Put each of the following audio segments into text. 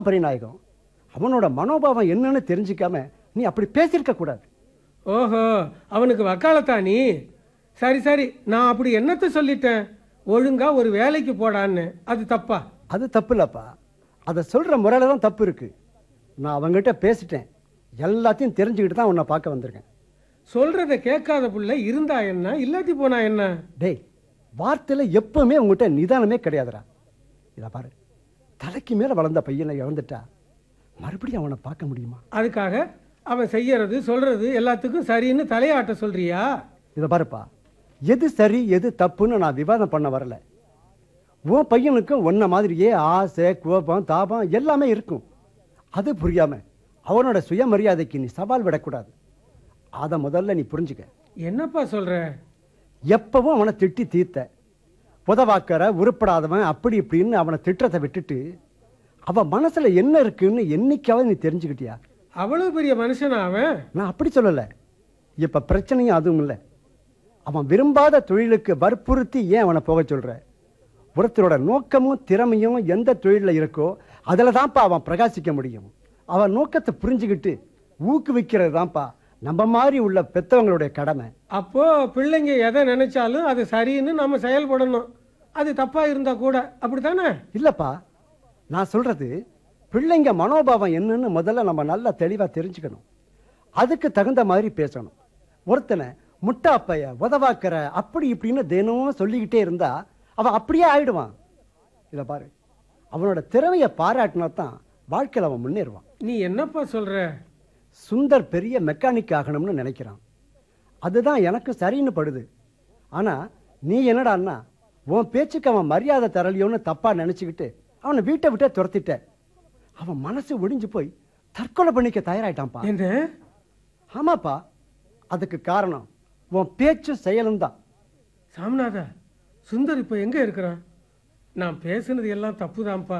பரிநாயகம் அவனோட மனோபாவம் என்னன்னு தெரிஞ்சுக்காம நீ அப்படி பேசியிருக்க கூடாது ஓஹோ அவனுக்கு வக்காலத்தா நீ சரி சரி நான் அப்படி என்னத்த சொல்லிட்டேன் ஒழுங்கா ஒரு வேலைக்கு போடான்னு அது தப்பா அது தப்பு இல்லப்பா அதை சொல்ற முறையில தான் தப்பு இருக்கு நான் அவங்ககிட்ட பேசிட்டேன் எல்லாத்தையும் தெரிஞ்சுக்கிட்டு தான் உன்னை பார்க்க வந்திருக்கேன் சொல்றத கேட்காத புள்ள இருந்தா என்ன இல்லாட்டி போனா என்ன டேய் வார்த்தையில எப்பவுமே உங்ககிட்ட நிதானமே கிடையாதுடா இதை பாரு தலைக்கு மேல வளர்ந்த பையனை இழந்துட்டா மறுபடியும் அவனை பார்க்க முடியுமா அதுக்காக அவன் செய்யறது சொல்றது எல்லாத்துக்கும் சரின்னு தலையாட்ட சொல்றியா இதை பாருப்பா எது சரி எது தப்புன்னு நான் விவாதம் பண்ண வரல உன் பையனுக்கும் உன்ன மாதிரியே ஆசை கோபம் தாபம் எல்லாமே இருக்கும் அது புரியாம அவனோட சுயமரியாதைக்கு நீ சவால் விடக்கூடாது அதை முதல்ல நீ புரிஞ்சுக்க என்னப்பா சொல்ற எப்பவும் அவனை திட்டி தீர்த்த புதவாக்கற உருப்படாதவன் அப்படி இப்படின்னு அவனை திட்டத்தை விட்டுட்டு அவன் மனசுல என்ன இருக்குன்னு என்னைக்காவது நீ தெரிஞ்சுக்கிட்டியா அவ்வளவு பெரிய மனுஷனா அவன் நான் அப்படி சொல்லல இப்ப பிரச்சனையும் அதுவும் இல்லை அவன் விரும்பாத தொழிலுக்கு வற்புறுத்தி ஏன் அவனை போக சொல்ற ஒருத்தரோட நோக்கமும் திறமையும் எந்த தொழிலில் இருக்கோ அதில் தான்ப்பா அவன் பிரகாசிக்க முடியும் அவன் நோக்கத்தை புரிஞ்சுக்கிட்டு ஊக்குவிக்கிறது தான்ப்பா நம்ம மாதிரி உள்ள பெத்தவங்களுடைய கடமை அப்போ பிள்ளைங்க எதை நினைச்சாலும் அது சரின்னு நம்ம செயல்படணும் அது தப்பா இருந்தா கூட அப்படித்தானே இல்லப்பா நான் சொல்றது பிள்ளைங்க மனோபாவம் என்னன்னு முதல்ல நம்ம நல்லா தெளிவா தெரிஞ்சுக்கணும் அதுக்கு தகுந்த மாதிரி பேசணும் ஒருத்தனை முட்டா பைய உதவாக்கிற அப்படி இப்படின்னு தினமும் சொல்லிக்கிட்டே இருந்தா அவன் அப்படியே ஆயிடுவான் இதை பாரு அவனோட திறமையை பாராட்டினா தான் வாழ்க்கையில் அவன் முன்னேறுவான் நீ என்னப்பா சொல்ற சுந்தர் பெரிய மெக்கானிக் ஆகணும்னு நினைக்கிறான் அதுதான் எனக்கு சரின்னு படுது ஆனா நீ என்னடான்னா உன் பேச்சுக்கு அவன் மரியாதை தரலையோன்னு தப்பா நினைச்சுக்கிட்டு அவனை வீட்டை விட்டே துரத்திட்ட அவன் மனசு ஒடிஞ்சு போய் தற்கொலை பண்ணிக்க தயாராயிட்டான்ப்பா என்ன ஆமாப்பா அதுக்கு காரணம் உன் பேச்சும் செயலும் தான் சாமிநாதா சுந்தர் இப்ப எங்க இருக்கிறான் நான் பேசுனது எல்லாம் தப்புதான்ப்பா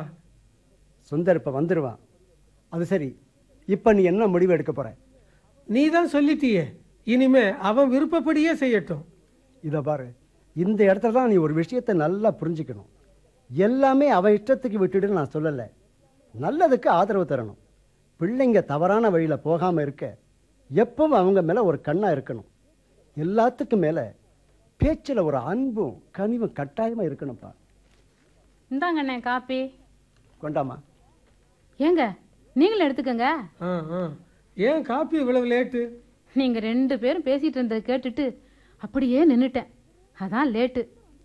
சுந்தர் இப்ப வந்துருவான் அது சரி இப்ப நீ என்ன முடிவு எடுக்க போற நீ தான் சொல்லிட்டியே இனிமே அவன் விருப்பப்படியே செய்யட்டும் இதை பாரு இந்த இடத்துல தான் நீ ஒரு விஷயத்தை நல்லா புரிஞ்சுக்கணும் எல்லாமே அவன் இஷ்டத்துக்கு விட்டுடுன்னு நான் சொல்லலை நல்லதுக்கு ஆதரவு தரணும் பிள்ளைங்க தவறான வழியில் போகாமல் இருக்க எப்பவும் அவங்க மேலே ஒரு கண்ணாக இருக்கணும் எல்லாத்துக்கும் மேலே பேச்சில் ஒரு அன்பும் கனிவும் கட்டாயமாக இருக்கணும்ப்பா இந்தாங்கண்ணே காப்பி கொண்டாமா ஏங்க நீங்களும் எடுத்துக்கங்க ஆ ஆ ஏன் காப்பி இவ்வளவு லேட்டு நீங்க ரெண்டு பேரும் பேசிட்டு இருந்ததை கேட்டுட்டு அப்படியே நின்னுட்டேன் அதான் லேட்டு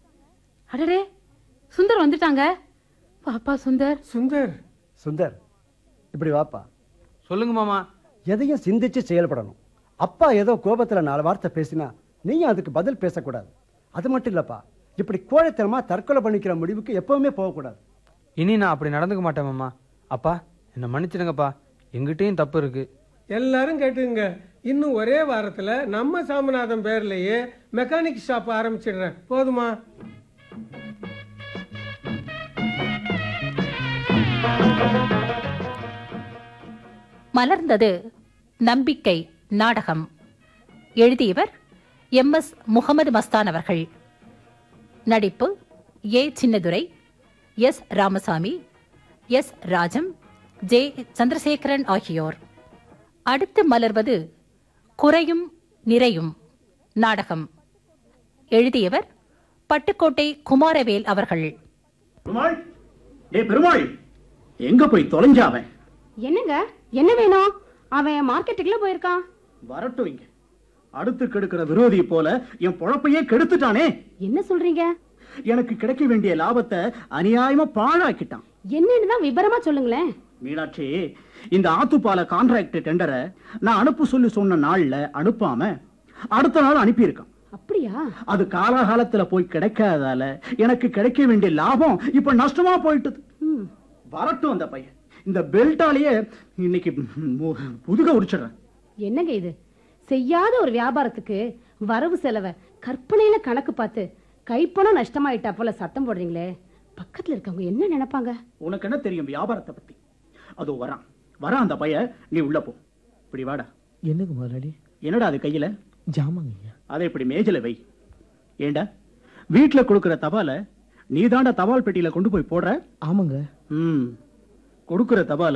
அடடே சுந்தர் வந்துட்டாங்க பாப்பா சுந்தர் சுந்தர் சுந்தர் இப்படி வாப்பா சொல்லுங்க மாமா எதையும் சிந்திச்சு செயல்படணும் அப்பா ஏதோ கோபத்தில் நாலு வார்த்தை பேசினா நீயும் அதுக்கு பதில் பேசக்கூடாது அது மட்டும் இல்லைப்பா இப்படி கோழைத்தனமா தற்கொலை பண்ணிக்கிற முடிவுக்கு எப்பவுமே போகக்கூடாது இனி நான் அப்படி நடந்துக்க மாட்டேன் மாமா அப்பா என்னை மன்னிச்சிடுங்கப்பா எங்கிட்டயும் தப்பு இருக்கு எல்லாரும் கேட்டுங்க இன்னும் ஒரே வாரத்துல நம்ம சாமிநாதன் பேர்லயே மெக்கானிக் ஷாப் ஆரம்பிச்சிடுறேன் போதுமா மலர்ந்தது நம்பிக்கை நாடகம் எழுதியவர் எம் எஸ் முகமது மஸ்தான் அவர்கள் நடிப்பு A Chinnadurai S Ramasamy S Rajam J Chandrasekaran ஆகியோர் அடுத்து மலர்வது குறையும் நிறையும் நாடகம் எழுதியவர் பட்டுக்கோட்டை குமாரவேல் அவர்கள் பெருமாள் ஏ பெருமாள் எங்க போய் தொலைஞ்ச அவன் என்னங்க என்ன வேணும் அவன் மார்க்கெட்டுக்குள்ள போயிருக்கான் வரட்டும் இங்க அடுத்து கெடுக்கிற விரோதி போல என் பொழப்பையே கெடுத்துட்டானே என்ன சொல்றீங்க எனக்கு கிடைக்க வேண்டிய லாபத்தை அநியாயமா பாழாக்கிட்டான் என்னன்னு தான் விபரமா சொல்லுங்களேன் மீனாட்சி இந்த ஆத்துப்பால கான்ட்ராக்ட் டெண்டரை நான் அனுப்ப சொல்லி சொன்ன நாள்ல அனுப்பாம அடுத்த நாள் அனுப்பியிருக்கான் அப்படியா அது காலாகாலத்துல போய் கிடைக்காததால எனக்கு கிடைக்க வேண்டிய லாபம் இப்ப நஷ்டமா போயிட்டது ம், வரட்டும் அந்த பையன் இந்த பெல்ட்டாலேயே இன்னைக்கு மு- முதுக உரிச்சிடுறேன் என்னங்க இது செய்யாத ஒரு வியாபாரத்துக்கு வரவு செலவை கற்பனையில கணக்கு பார்த்து கைப்பணம் நஷ்டமாயிட்டா போல சத்தம் போடுறீங்களே பக்கத்துல இருக்கவங்க என்ன நினைப்பாங்க உனக்கு என்ன தெரியும் வியாபாரத்தை பத்தி அதோ வரான் வரான் அந்த பையன் நீ உள்ள போ இப்படி வாடா என்னங்க முதலாளி என்னடா அது கையில ஜாமாங்க ஐயா அதை இப்படி மேஜல வை ஏண்டா வீட்டுல கொடுக்கிற தபால நீ தபால் பெட்டியில கொண்டு போய் போடுற ஆமாங்க ம் கொடுக்கிற தபால